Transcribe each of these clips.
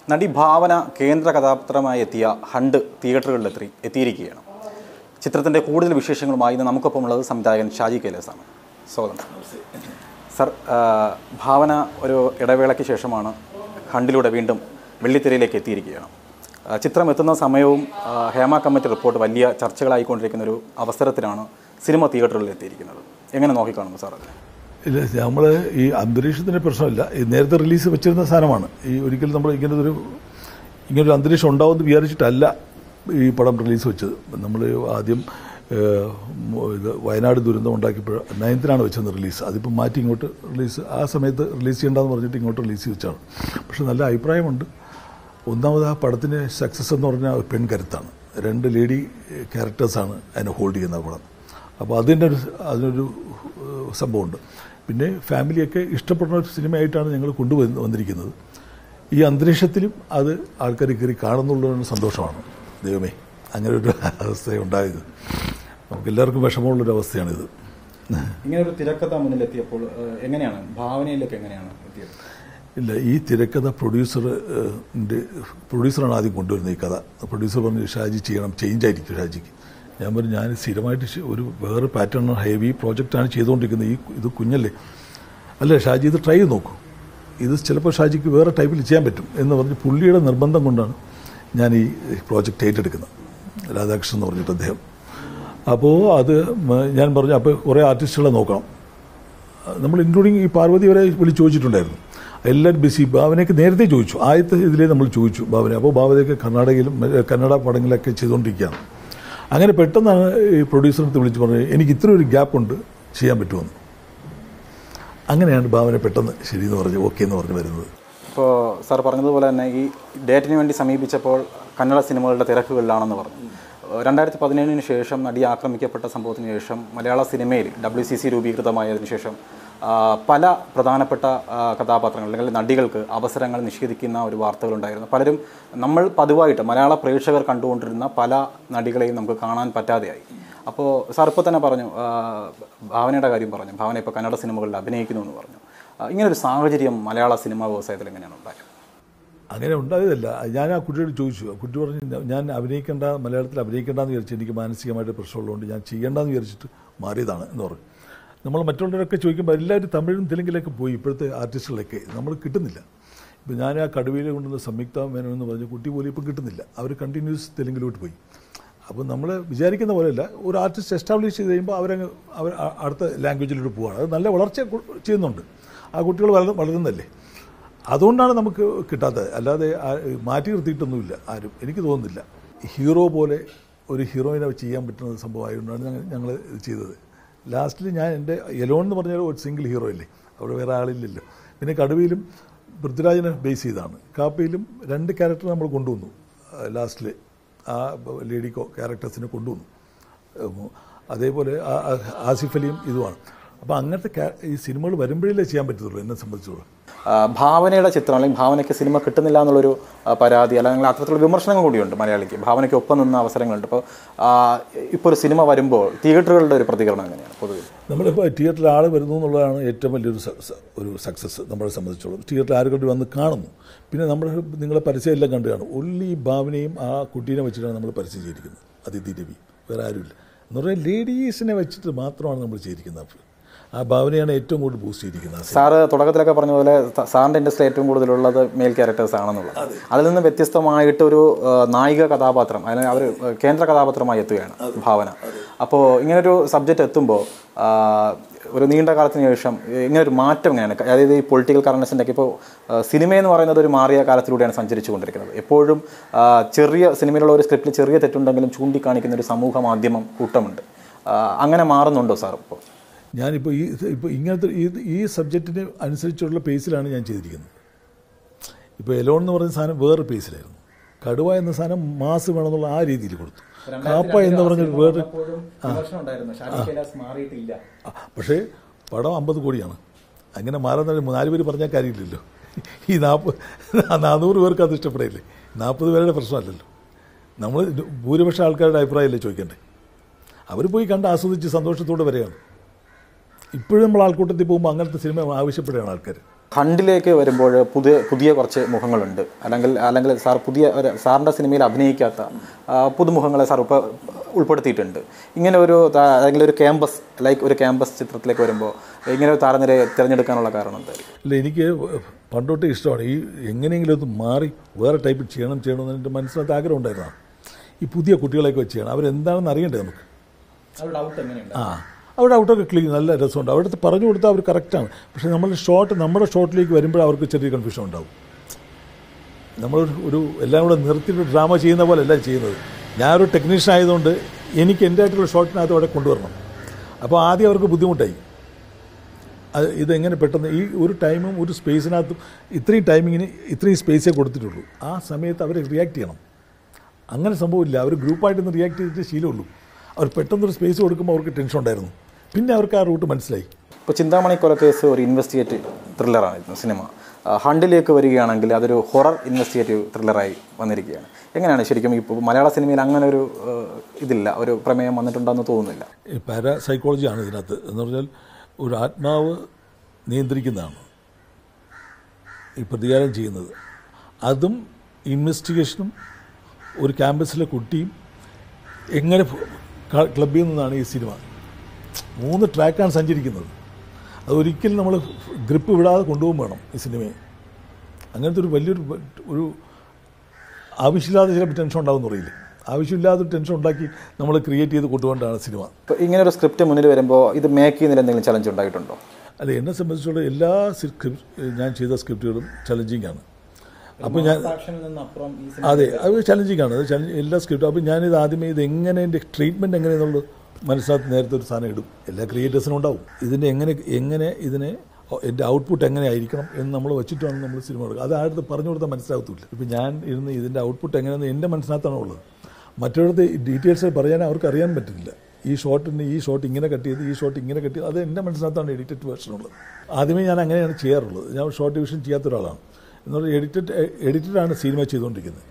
നടി ഭാവന കേന്ദ്ര കഥാപാത്രമായി എത്തിയ ഹണ്ട് തിയേറ്ററുകളിലെത്തി എത്തിയിരിക്കുകയാണ് ചിത്രത്തിൻ്റെ കൂടുതൽ വിശേഷങ്ങളുമായി ഇന്ന് നമുക്കൊപ്പമുള്ളത് സംവിധായകൻ ഷാജി കൈലാസാണ് സ്വാഗതം സർ ആ, ഭാവന ഒരു ഇടവേളയ്ക്ക് ശേഷമാണ് ഹണ്ടിലൂടെ വീണ്ടും വെള്ളിത്തിരയിലേക്ക് എത്തിയിരിക്കുകയാണ് ആ, ചിത്രം എത്തുന്ന സമയവും ആ, ഹേമ കമ്മിറ്റി റിപ്പോർട്ട് വലിയ ചർച്ചകളായിക്കൊണ്ടിരിക്കുന്ന ഒരു അവസരത്തിലാണ് സിനിമ തിയേറ്ററുകളിൽ എത്തിയിരിക്കുന്നത് എങ്ങനെ നോക്കിക്കാണുന്നു സാർ അതിനെ ഇല്ല നമ്മൾ ഈ അന്തരീക്ഷത്തിൻ്റെ പ്രശ്നമില്ല ഈ നേരത്തെ റിലീസ് വെച്ചിരുന്ന സാധനമാണ് ഈ ഒരിക്കലും നമ്മൾ ഇങ്ങനൊരു ഇങ്ങനൊരു അന്തരീക്ഷം ഉണ്ടാവുമെന്ന് വിചാരിച്ചിട്ടല്ല ഈ പടം റിലീസ് വെച്ചത് നമ്മൾ ആദ്യം ഏഹ്, മോ- ഇത് വയനാട് ദുരന്തം ഉണ്ടാക്കിയപ്പോൾ നയൻത്തിനാണ് വെച്ചത് റിലീസ് അതിപ്പോൾ മാറ്റി ഇങ്ങോട്ട് റിലീസ് ആ സമയത്ത് റിലീസ് ചെയ്യേണ്ടെന്ന് പറഞ്ഞിട്ട് ഇങ്ങോട്ട് റിലീസ് വെച്ചാണ് പക്ഷെ നല്ല അഭിപ്രായമുണ്ട് ഒന്നാമത് ആ പടത്തിന് സക്സസ് എന്ന് പറഞ്ഞാൽ ഒരു പെൺകരുത്താണ് രണ്ട് ലേഡി ക്യാരക്ടേഴ്സാണ് അതിനെ ഹോൾഡ് ചെയ്യുന്ന ആ പടം അപ്പോൾ അതിൻ്റെ ഒരു അതിനൊരു ഏഹ്, സംഭവമുണ്ട് പിന്നെ ഫാമിലിയൊക്കെ ഇഷ്ടപ്പെടുന്ന ഒരു സിനിമയായിട്ടാണ് ഞങ്ങൾ കൊണ്ടുവന്ന് വന്നിരിക്കുന്നത് ഈ അന്തരീക്ഷത്തിലും അത് ആൾക്കാർ കയറി കാണുന്നുള്ളൊരു സന്തോഷമാണ് ദൈവമേ അങ്ങനെ ഒരു അവസ്ഥ ഉണ്ടായത് നമുക്ക് എല്ലാവർക്കും വിഷമമുള്ളൊരു അവസ്ഥയാണിത് ഇങ്ങനെ ഒരു തിരക്കഥ മുന്നിലെത്തിയപ്പോൾ ആ, എങ്ങനെയാണ് ഭാവനയിലേക്ക് എങ്ങനെയാണ് എത്തിയത് ഇല്ല ഈ തിരക്കഥ പ്രൊഡ്യൂസർ പ്രൊഡ്യൂസറാണ് ആദ്യം കൊണ്ടുവരുന്നത് ഈ കഥ പ്രൊഡ്യൂസർ പറഞ്ഞു ഷാജി ചെയ്യണം ചേഞ്ച് ആയിരിക്കും ഷാജിക്ക് ഞാൻ പറഞ്ഞു ഞാൻ സ്ഥിരമായിട്ട് ശ- ഒരു വേറെ പാറ്റേൺ ഹെവി പ്രോജക്റ്റാണ് ചെയ്തുകൊണ്ടിരിക്കുന്നത് ഈ ഇത് കുഞ്ഞല്ലേ അല്ല ഷാജി ഇത് ട്രൈ ചെയ്ത് നോക്കൂ ഇത് ചിലപ്പോൾ ഷാജിക്ക് വേറെ ടൈപ്പിൽ ചെയ്യാൻ പറ്റും എന്ന് പറഞ്ഞ് പുള്ളിയുടെ നിർബന്ധം കൊണ്ടാണ് ഞാൻ ഈ പ്രോജക്റ്റ് ഏറ്റെടുക്കുന്നത് രാധാകൃഷ്ണൻ എന്ന് പറഞ്ഞിട്ട് അദ്ദേഹം അപ്പോൾ അത് മ- ഞാൻ പറഞ്ഞു അപ്പോൾ കുറേ ആർട്ടിസ്റ്റുകളെ നോക്കണം നമ്മൾ ഇൻക്ലൂഡിങ് ഈ പാർവതി വരെ വിളിച്ച് ചോദിച്ചിട്ടുണ്ടായിരുന്നു എല്ലാവരും ബിസി ഭാവനയൊക്കെ നേരത്തെ ചോദിച്ചു ആദ്യത്തെ ഇതിലേ നമ്മൾ ചോദിച്ചു ഭാവന അപ്പോൾ ഭാവനയൊക്കെ കർണാടകയിലും മ- കന്നഡ പടങ്ങളിലൊക്കെ ചെയ്തുകൊണ്ടിരിക്കുകയാണ് അങ്ങനെ പെട്ടെന്നാണ് ഈ പ്രൊഡ്യൂസറിനടുത്ത് വിളിച്ച് പറഞ്ഞത് എനിക്ക് ഇത്ര ഒരു ഗ്യാപ്പ് ഉണ്ട് ചെയ്യാൻ പറ്റുമെന്ന് അങ്ങനെയാണ് ഭാവന പെട്ടെന്ന് ശരിയെന്ന് പറഞ്ഞ് ഓക്കെ എന്ന് പറഞ്ഞ് വരുന്നത് ഇപ്പോൾ സാർ പറഞ്ഞതുപോലെ തന്നെ ഈ ഡേറ്റിന് വേണ്ടി സമീപിച്ചപ്പോൾ കന്നഡ സിനിമകളുടെ തിരക്കുകളിലാണെന്ന് പറഞ്ഞു രണ്ടായിരത്തി പതിനേഴിന് ശേഷം നടി ആക്രമിക്കപ്പെട്ട സംഭവത്തിന് ശേഷം മലയാള സിനിമയിൽ ഡബ്ല്യു സി സി രൂപീകൃതമായതിനു ശേഷം ആ, പല പ്രധാനപ്പെട്ട ആ, കഥാപാത്രങ്ങൾ അല്ലെങ്കിൽ നടികൾക്ക് അവസരങ്ങൾ നിഷേധിക്കുന്ന ഒരു വാർത്തകളുണ്ടായിരുന്നു പലരും നമ്മൾ പതിവായിട്ട് മലയാള പ്രേക്ഷകർ കണ്ടുകൊണ്ടിരുന്ന പല നടികളെയും നമുക്ക് കാണാൻ പറ്റാതെയായി അപ്പോൾ സാർ ഇപ്പോൾ തന്നെ പറഞ്ഞു ആ, ഭാവനയുടെ കാര്യം പറഞ്ഞു ഭാവന ഇപ്പോൾ കന്നഡ സിനിമകളിൽ അഭിനയിക്കുന്നു എന്ന് പറഞ്ഞു ആ, ഇങ്ങനൊരു സാഹചര്യം മലയാള സിനിമാ വ്യവസായത്തിൽ എങ്ങനെയാണ് ഉണ്ടായത് അങ്ങനെ ഉണ്ടായതല്ല ഞാൻ ആ കുട്ടിയോട് ചോദിച്ചു ആ കുട്ടി പറഞ്ഞു "ഞാ- ഞാൻ അഭിനയിക്കേണ്ട മലയാളത്തിൽ അഭിനയിക്കേണ്ടെന്ന് വിചാരിച്ചു എനിക്ക് മാനസികമായിട്ട് പ്രശ്നമുള്ളതുകൊണ്ട് ഞാൻ ചെയ്യേണ്ടെന്ന് വിചാരിച്ചിട്ട് മാറിയതാണ് എന്ന് പറഞ്ഞു നമ്മൾ മറ്റുള്ളവരൊക്കെ ചോദിക്കുമ്പോൾ എല്ലാവരും തമിഴും തെലുങ്കിലൊക്കെ പോയി ഇപ്പോഴത്തെ ആർട്ടിസ്റ്റുകളൊക്കെ നമ്മൾ കിട്ടുന്നില്ല ഇപ്പം ഞാൻ ആ കടുവയിൽ കൊണ്ടുവന്ന സംയുക്ത മേനോൻ എന്ന് പറഞ്ഞ കുട്ടി പോലും ഇപ്പം കിട്ടുന്നില്ല അവർ കണ്ടിന്യൂസ് തെലുങ്കിലോട്ട് പോയി അപ്പോൾ നമ്മൾ വിചാരിക്കുന്ന പോലെയല്ല ഒരു ആർട്ടിസ്റ്റ് എസ്റ്റാബ്ലിഷ് ചെയ്ത് കഴിയുമ്പോൾ അവരങ്ങ് അവർ അ- അടുത്ത ലാംഗ്വേജിലോട്ട് പോവുകയാണ് അത് നല്ല വളർച്ച കു- ചെയ്യുന്നുണ്ട് ആ കുട്ടികൾ വളർ വളരുന്നല്ലേ അതുകൊണ്ടാണ് നമുക്ക് കിട്ടാത്തത് അല്ലാതെ ആ- മാറ്റി നിർത്തിയിട്ടൊന്നുമില്ല ആരും എനിക്ക് തോന്നുന്നില്ല ഹീറോ പോലെ ഒരു ഹീറോയിനെ ചെയ്യാൻ പറ്റുന്ന സംഭവമായതുകൊണ്ടാണ് ഞങ്ങൾ ഞങ്ങൾ ഇത് ചെയ്തത് ലാസ്റ്റിൽ ഞാൻ എൻ്റെ എലോൺ എന്ന് പറഞ്ഞാൽ ഒരു സിംഗിൾ ഹീറോ അല്ലേ അവിടെ വേറെ ആളില്ലല്ലോ പിന്നെ കടുവയിലും പൃഥ്വിരാജിനെ ബേസ് ചെയ്താണ് കാപ്പയിലും രണ്ട് ക്യാരക്ടർ നമ്മൾ കൊണ്ടുവന്നു ലാസ്റ്റിൽ ആ ലേഡി ക്യാരക്ടേഴ്സിനെ കൊണ്ടുവന്നു ഉം, അതേപോലെ ആ- ആ- ആസിഫ് അലിയും ഇതുമാണ് അപ്പോൾ അങ്ങനത്തെ ക്യാ- ഈ സിനിമകൾ വരുമ്പോഴേ ചെയ്യാൻ പറ്റത്തുള്ളൂ എന്നെ സംബന്ധിച്ചോളം ആ, ഭാവനയുടെ ചിത്രം അല്ലെങ്കിൽ ഭാവനയ്ക്ക് സിനിമ കിട്ടുന്നില്ല എന്നുള്ളൊരു ആ, പരാതി അല്ലെങ്കിൽ അത്തരത്തിലുള്ള വിമർശനങ്ങൾ കൂടിയുണ്ട് മലയാളിക്ക് ഭാവനയ്ക്ക് ഒപ്പം നിന്ന അവസരങ്ങളുണ്ട് അപ്പോൾ ഇപ്പോൾ ഒരു സിനിമ വരുമ്പോൾ തിയേറ്ററുകളുടെ ഒരു പ്രതികരണം എങ്ങനെയാണ് പൊതുവെ നമ്മളിപ്പോൾ തിയേറ്ററിൽ ആൾ വരുന്നു എന്നുള്ളതാണ് ഏറ്റവും വലിയൊരു സ- സ- ഒരു സക്സസ് നമ്മളെ സംബന്ധിച്ചോളം തിയേറ്ററിൽ ആരെക്കൊണ്ട് വന്ന് കാണുന്നു പിന്നെ നമ്മൾ നിങ്ങളെ പരസ്യം എല്ലാം കണ്ടു കാണും ഒള്ളി ഈ ഭാവനയും ആ കുട്ടീനെ വെച്ചിട്ടാണ് നമ്മൾ പരസ്യം ചെയ്തിരിക്കുന്നത് അതിഥി രവി വേറെ ആരുമില്ല എന്ന് പറഞ്ഞാൽ ലേഡീസിനെ വെച്ചിട്ട് മാത്രമാണ് നമ്മൾ ചെയ്തിരിക്കുന്നത് ആ ഭാവനയാണ് ഏറ്റവും കൂടുതൽ ബൂസ്റ്റ് ചെയ്തിരിക്കുന്നത് ആ സിനിമ. സാറ് തുടക്കത്തിലൊക്കെ പറഞ്ഞ പോലെ സ- സാറിൻ്റെ ഇൻഡസ്ട്രി ഏറ്റവും കൂടുതലുള്ളത് മെയിൽ ക്യാരക്ടേഴ്സ് ആണെന്നുള്ളത് അതിൽ നിന്ന് വ്യത്യസ്തമായിട്ട് ഒരു ആ, നായിക കഥാപാത്രം അതിന് അവർ കേന്ദ്ര കഥാപാത്രമായി എത്തുകയാണ് ഭാവന അപ്പോൾ ഇങ്ങനൊരു സബ്ജക്റ്റ് എത്തുമ്പോൾ ആ, ഒരു നീണ്ട കാലത്തിന് ശേഷം ഇങ്ങനെ ഒരു മാറ്റം എങ്ങനെയാണ് അതായത് ഈ പൊളിറ്റിക്കൽ കറൻസിൻ്റെ ഒക്കെ ഇപ്പോൾ സിനിമ എന്ന് പറയുന്നത് ഒരു മാറിയ കാലത്തിലൂടെയാണ് സഞ്ചരിച്ചു കൊണ്ടിരിക്കുന്നത് എപ്പോഴും ആ, ചെറിയ സിനിമയിലുള്ള ഒരു സ്ക്രിപ്റ്റിൽ ചെറിയ തെറ്റുണ്ടെങ്കിലും ചൂണ്ടിക്കാണിക്കുന്ന ഒരു സമൂഹ മാധ്യമം കൂട്ടമുണ്ട് ആ, അങ്ങനെ മാറുന്നുണ്ടോ സാർ ഇപ്പോൾ ഞാനിപ്പോൾ ഈ ഇപ്പോൾ ഇങ്ങനത്തെ ഈ ഈ സബ്ജക്റ്റിന് അനുസരിച്ചുള്ള പേസിലാണ് ഞാൻ ചെയ്തിരിക്കുന്നത് ഇപ്പോൾ എലോൺ എന്ന് പറയുന്ന സാധനം വേറെ പേസിലായിരുന്നു കടുവ എന്ന സാധനം മാസ് വേണമെന്നുള്ള ആ രീതിയിൽ കൊടുത്തു കാപ്പ എന്ന് പറഞ്ഞൊരു വേറെ മാറിയിട്ടില്ല ആ, പക്ഷേ പടം അമ്പത് കോടിയാണ് അങ്ങനെ മാറുന്ന നാല് പേര് പറഞ്ഞാൽ കാര്യമില്ലല്ലോ ഈ നാൽപ്പത് നാനൂറ് പേർക്ക് അത് ഇഷ്ടപ്പെടില്ലേ നാൽപ്പത് പേരുടെ പ്രശ്നമല്ലല്ലോ നമ്മൾ ഭൂരിപക്ഷം ആൾക്കാരുടെ അഭിപ്രായമല്ലേ ചോദിക്കണ്ടേ അവർ പോയി കണ്ട് ആസ്വദിച്ച് സന്തോഷത്തോടെ വരികയാണ് ഇപ്പോഴും നമ്മൾ ആൾക്കൂട്ടത്തിൽ പോകുമ്പോൾ അങ്ങനത്തെ സിനിമ ആവശ്യപ്പെടുകയാണ് ആൾക്കാർ ഹണ്ടിലേക്ക് വരുമ്പോൾ പുതിയ പുതിയ കുറച്ച് മുഖങ്ങളുണ്ട് അല്ലെങ്കിൽ അല്ലെങ്കിൽ സാർ പുതിയ ഒരു സാറിൻ്റെ സിനിമയിൽ അഭിനയിക്കാത്ത ആ, പുതുമുഖങ്ങളെ സാർ ഇപ്പോൾ ഉൾപ്പെടുത്തിയിട്ടുണ്ട് ഇങ്ങനെ ഒരു താ- അല്ലെങ്കിൽ ഒരു ക്യാമ്പസ് ലൈക്ക് ഒരു ക്യാമ്പസ് ചിത്രത്തിലേക്ക് വരുമ്പോൾ ഇങ്ങനെ ഒരു താരനിരയെ തിരഞ്ഞെടുക്കാനുള്ള കാരണം എന്തായിരിക്കും അല്ല എനിക്ക് പണ്ടോട്ടേ ഇഷ്ടമാണ് ഈ എങ്ങനെയെങ്കിലും ഒന്ന് മാറി വേറെ ടൈപ്പ് ചെയ്യണം ചെയ്യണം എന്ന് എൻ്റെ മനസ്സിനകത്ത് ആഗ്രഹം ഉണ്ടായിരുന്നതാണ് ഈ പുതിയ കുട്ടികളെയൊക്കെ വെച്ച് ചെയ്യണം അവരെന്താണെന്ന് അറിയണ്ടേ നമുക്ക് ഡൗട്ട് എങ്ങനെയുണ്ട് ആ അവിടെ ഔട്ടൊക്കെ ക്ലീൻ നല്ല രസമുണ്ട് അവിടുത്തെ പറഞ്ഞു കൊടുത്താൽ അവർ കറക്റ്റാണ് പക്ഷേ നമ്മൾ ഷോട്ട് നമ്മുടെ ഷോട്ടിലേക്ക് വരുമ്പോൾ അവർക്ക് ചെറിയ കൺഫ്യൂഷൻ ഉണ്ടാവും നമ്മൾ ഒരു എല്ലാം കൂടെ നിർത്തിയിട്ട് ഡ്രാമ ചെയ്യുന്ന പോലെ അല്ല ചെയ്യുന്നത് ഞാനൊരു ടെക്നീഷ്യൻ ആയതുകൊണ്ട് എനിക്ക് എൻ്റെ ആയിട്ടുള്ള ഷോട്ടിനകത്ത് അവിടെ കൊണ്ടുവരണം അപ്പോൾ ആദ്യം അവർക്ക് ബുദ്ധിമുട്ടായി അത് ഇതെങ്ങനെ പെട്ടെന്ന് ഈ ഒരു ടൈമും ഒരു സ്പേസിനകത്തും ഇത്രയും ടൈമിങ്ങിന് ഇത്രയും സ്പേസേ കൊടുത്തിട്ടുള്ളൂ ആ സമയത്ത് അവർ റിയാക്ട് ചെയ്യണം അങ്ങനെ സംഭവമില്ല അവർ ഗ്രൂപ്പായിട്ടൊന്ന് റിയാക്ട് ചെയ്തിട്ട് ശീലമുള്ളൂ അവർ പെട്ടെന്നൊരു സ്പേസ് കൊടുക്കുമ്പോൾ അവർക്ക് ടെൻഷൻ ഉണ്ടായിരുന്നു പിന്നെ അവർക്ക് ആ റൂട്ട് മനസ്സിലായി ഇപ്പോൾ ചിന്താമണി കൊലക്കേസ് ഒരു ഇൻവെസ്റ്റിഗേറ്റീവ് ത്രില്ലറാണ് സിനിമ ആ, ഹണ്ടിലേക്ക് വരികയാണെങ്കിൽ അതൊരു ഹൊറർ ഇൻവെസ്റ്റിഗേറ്റീവ് ത്രില്ലറായി വന്നിരിക്കുകയാണ് എങ്ങനെയാണ് ശരിക്കും ഇപ്പോൾ മലയാള സിനിമയിൽ അങ്ങനെ ഒരു ആ, ഇതില്ല ഒരു പ്രമേയം വന്നിട്ടുണ്ടെന്ന് തോന്നുന്നില്ല ഈ പാരാ സൈക്കോളജിയാണ് ഇതിനകത്ത് എന്ന് പറഞ്ഞാൽ ഒരു ആത്മാവ് നിയന്ത്രിക്കുന്നതാണ് ഈ പ്രതികാരം ചെയ്യുന്നത് അതും ഇൻവെസ്റ്റിഗേഷനും ഒരു ക്യാമ്പസിലെ കുട്ടിയും എങ്ങനെ ക- ക്ലബിൽ നിന്നാണ് ഈ സിനിമ മൂന്ന് ട്രാക്കാണ് സഞ്ചരിക്കുന്നത് അതൊരിക്കലും നമ്മൾ ഗ്രിപ്പ് വിടാതെ കൊണ്ടുപോകും വേണം ഈ സിനിമയെ അങ്ങനത്തെ ഒരു വലിയൊരു ഒരു ആവശ്യമില്ലാതെ ചിലപ്പോൾ ടെൻഷൻ ഉണ്ടാകുമെന്ന് പറയില്ലേ ആവശ്യമില്ലാതെ ടെൻഷൻ ഉണ്ടാക്കി നമ്മൾ ക്രിയേറ്റ് ചെയ്ത് കൊണ്ടുപോകേണ്ടതാണ് സിനിമ ഇപ്പോൾ ഇങ്ങനെ ഒരു സ്ക്രിപ്റ്റ് മുന്നിൽ വരുമ്പോൾ ഇത് മേക്ക് ചെയ്യുന്നതിൽ എന്തെങ്കിലും ചലഞ്ച് ഉണ്ടായിട്ടുണ്ടോ അല്ല എന്നെ സംബന്ധിച്ചുള്ള എല്ലാ സ്ക്രിപ്റ്റ് ഞാൻ ചെയ്ത സ്ക്രിപ്റ്റുകളും ചലഞ്ചിങ് ആണ് അപ്പോൾ ഞാൻ അതെ അത് ചലഞ്ചിങ് ആണ് അത് ചലഞ്ച് എല്ലാ സ്ക്രിപ്റ്റും അപ്പോൾ ഞാനിത് ആദ്യമേ ഇത് എങ്ങനെ എൻ്റെ ട്രീറ്റ്മെൻറ്റ് എങ്ങനെയെന്നുള്ളത് മനസ്സിലാക്കി നേരത്തെ ഒരു സാധനം ഇടും എല്ലാ ക്രിയേറ്റേഴ്സിനും ഉണ്ടാവും ഇതിൻ്റെ എങ്ങനെ എങ്ങനെ ഇതിനെ എൻ്റെ ഔട്ട്പുട്ട് എങ്ങനെ ആയിരിക്കണം എന്ന് നമ്മൾ വെച്ചിട്ടാണ് നമ്മൾ സിനിമ എടുക്കുക അത് ആരുടെ പറഞ്ഞു കൊടുത്താൽ മനസ്സിലാകത്തില്ല ഇപ്പം ഞാൻ ഇരുന്ന് ഇതിൻ്റെ ഔട്ട്പുട്ട് എങ്ങനെയെന്ന് എൻ്റെ മനസ്സിനകത്താണ് ഉള്ളത് മറ്റൊരിടത്ത് ഡീറ്റെയിൽസ് പറയാൻ അവർക്ക് അറിയാൻ പറ്റില്ല ഈ ഷോട്ടിന് ഈ ഷോട്ട് ഇങ്ങനെ കട്ട് ചെയ്ത് ഈ ഷോട്ട് ഇങ്ങനെ കട്ട് ചെയ്ത് അത് എൻ്റെ മനസ്സിനകത്താണ് എഡിറ്റഡ് വേർഷൻ ഉള്ളത് ആദ്യമേ ഞാൻ അങ്ങനെയാണ് ചെയ്യാറുള്ളത് ഞാൻ ഷോർട്ട് ഡിവിഷൻ ചെയ്യാത്ത ഒരാളാണ് എന്നുള്ള എഡിറ്റഡ് എഡിറ്റഡാണ് സിനിമ ചെയ്തുകൊണ്ടിരിക്കുന്നത്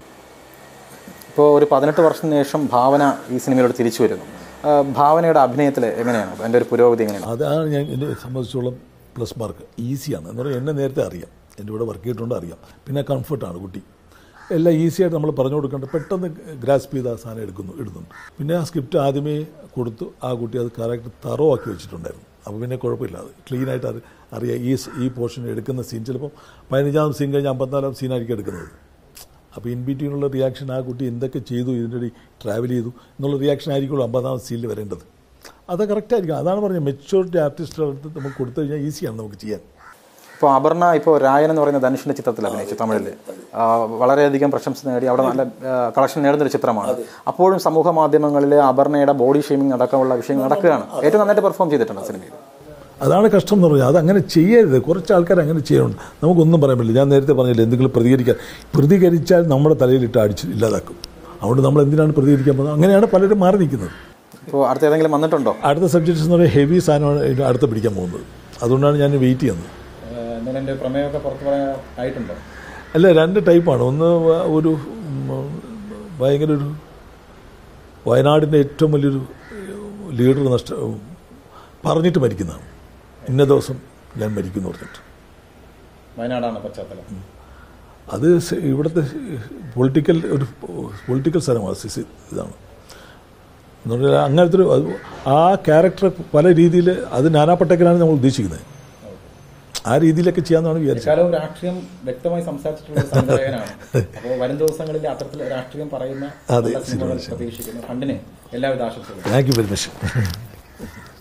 ഇപ്പോൾ ഒരു പതിനെട്ട് വർഷത്തിന് ശേഷം ഭാവന ഈ സിനിമയിലോട്ട് തിരിച്ചു വരുന്നു ആ, ഭാവനയുടെ അഭിനയത്തിൽ എങ്ങനെയാണ് എൻ്റെ ഒരു പുരോഗതി എങ്ങനെയാണ് അതാണ് ഞാൻ എന്നെ സംബന്ധിച്ചോളം പ്ലസ് മാർക്ക് ഈസിയാണ് എന്ന് പറഞ്ഞാൽ എന്നെ നേരത്തെ അറിയാം എൻ്റെ ഇവിടെ വർക്ക് ചെയ്തിട്ടുണ്ട് അറിയാം പിന്നെ കംഫർട്ടാണ് കുട്ടി എല്ലാം ഈസിയായിട്ട് നമ്മൾ പറഞ്ഞു കൊടുക്കേണ്ട പെട്ടെന്ന് ഗ്രാസ്പ് ചെയ്ത് ആ സാധനം എടുക്കുന്നു ഇടുന്നുണ്ട് പിന്നെ ആ സ്ക്രിപ്റ്റ് ആദ്യമേ കൊടുത്തു ആ കുട്ടി അത് കറക്റ്റ് തറോ ആക്കി വെച്ചിട്ടുണ്ടായിരുന്നു അപ്പോൾ പിന്നെ കുഴപ്പമില്ല അത് ക്ലീനായിട്ട് അറി അറിയാം ഈ സ് ഈ പോർഷൻ എടുക്കുന്ന സീൻ ചിലപ്പം പതിനഞ്ചാം സീൻ കഴിഞ്ഞ് അമ്പത്തിനാലാം സീനായിരിക്കും എടുക്കുന്നത് അപ്പോൾ ഇൻ ബിറ്റ്വീനുള്ള റിയാക്ഷൻ ആ കുട്ടി എന്തൊക്കെ ചെയ്തു ഇതിൻ്റെ ഇടയിൽ ട്രാവൽ ചെയ്തു എന്നുള്ള റിയാക്ഷൻ ആയിരിക്കുള്ളൂ അമ്പതാം സീനിൽ വരേണ്ടത് അത് കറക്റ്റായിരിക്കും അതാണ് പറഞ്ഞത് മെച്ചൂരിറ്റി ആർട്ടിസ്റ്റുടെ അടുത്ത് നമുക്ക് കൊടുത്തു കഴിഞ്ഞാൽ ഈസിയാണ് നമുക്ക് ചെയ്യാൻ ഇപ്പോൾ അപർണ ഇപ്പോൾ രായൻ എന്ന് പറയുന്ന ധനുഷിൻ്റെ ചിത്രത്തിൽ അഭിനയിച്ചു തമിഴിൽ ആ, വളരെയധികം പ്രശംസ നേടി അവിടെ നല്ല കളക്ഷൻ നേടുന്നൊരു ചിത്രമാണ് അപ്പോഴും സമൂഹ മാധ്യമങ്ങളിൽ അപർണയുടെ ബോഡി ഷേമിംഗ് അടക്കമുള്ള വിഷയങ്ങൾ നടക്കുകയാണ് ഏറ്റവും നന്നായിട്ട് പെർഫോം ചെയ്തിട്ടുണ്ട് ആ സിനിമയിൽ അതാണ് കഷ്ടം എന്ന് പറഞ്ഞാൽ അതങ്ങനെ ചെയ്യരുത് കുറച്ച് ആൾക്കാർ അങ്ങനെ ചെയ്യുന്നുണ്ട് നമുക്കൊന്നും പറയാൻ പറ്റില്ല ഞാൻ നേരത്തെ പറഞ്ഞില്ല എന്തെങ്കിലും പ്രതികരിക്കാൻ പ്രതികരിച്ചാൽ നമ്മുടെ തലയിലിട്ട് അടിച്ച് ഇല്ലാതാക്കും അതുകൊണ്ട് നമ്മൾ എന്തിനാണ് പ്രതികരിക്കാൻ പോകുന്നത് അങ്ങനെയാണ് പലരും മാറി നിൽക്കുന്നത് ഇപ്പോൾ അടുത്ത ഏതെങ്കിലും വന്നിട്ടുണ്ടോ അടുത്ത സബ്ജക്ട്സ് എന്ന് പറയുന്നത് ഹെവി സാധനമാണ് ഇതിന് അടുത്ത് പിടിക്കാൻ പോകുന്നത് അതുകൊണ്ടാണ് ഞാൻ വെയിറ്റ് ചെയ്യുന്നത് എൻ്റെ പ്രമേയമൊക്കെ പുറത്ത് പറയാൻ ആയിട്ടുണ്ടോ അല്ല രണ്ട് ടൈപ്പാണ് ഒന്ന് വ- ഒരു ഉം, ഭയങ്കര ഒരു വയനാടിൻ്റെ ഏറ്റവും വലിയൊരു ലീഡർ നഷ്ട പറഞ്ഞിട്ട് മരിക്കുന്നതാണ് ഇന്ന ദിവസം ഞാൻ മരിക്കുന്നു പറഞ്ഞിട്ട് വയനാടാണ് പശ്ചാത്തലം അത് സ- ഇവിടുത്തെ പൊളിറ്റിക്കൽ ഒരു പൊളിറ്റിക്കൽ സ്ഥലമാണ് സി- സി- ഇതാണ് എന്ന് പറഞ്ഞാൽ അങ്ങനത്തെ ഒരു അത് ആ ക്യാരക്ടർ പല രീതിയിൽ അത് നാനാ പട്ടേക്കലാണ് നമ്മൾ ഉദ്ദേശിക്കുന്നത് ആ രീതിയിലൊക്കെ ചെയ്യാമെന്നാണ് വിചാരിച്ചത് എക്കാലവും രാഷ്ട്രീയം വ്യക്തമായി സംസാരിച്ചിട്ടുള്ള ഒരു സംവിധായകനാണ് അപ്പോൾ വരും ദിവസങ്ങളിൽ അത്തരത്തിൽ രാഷ്ട്രീയം പറയുന്ന അതെ, നല്ല സിനിമകൾ പ്രതീക്ഷിക്കുന്നു ഫണ്ടിന് എല്ലാവിധ ആശംസകളും താങ്ക് യു വെരി മച്ച്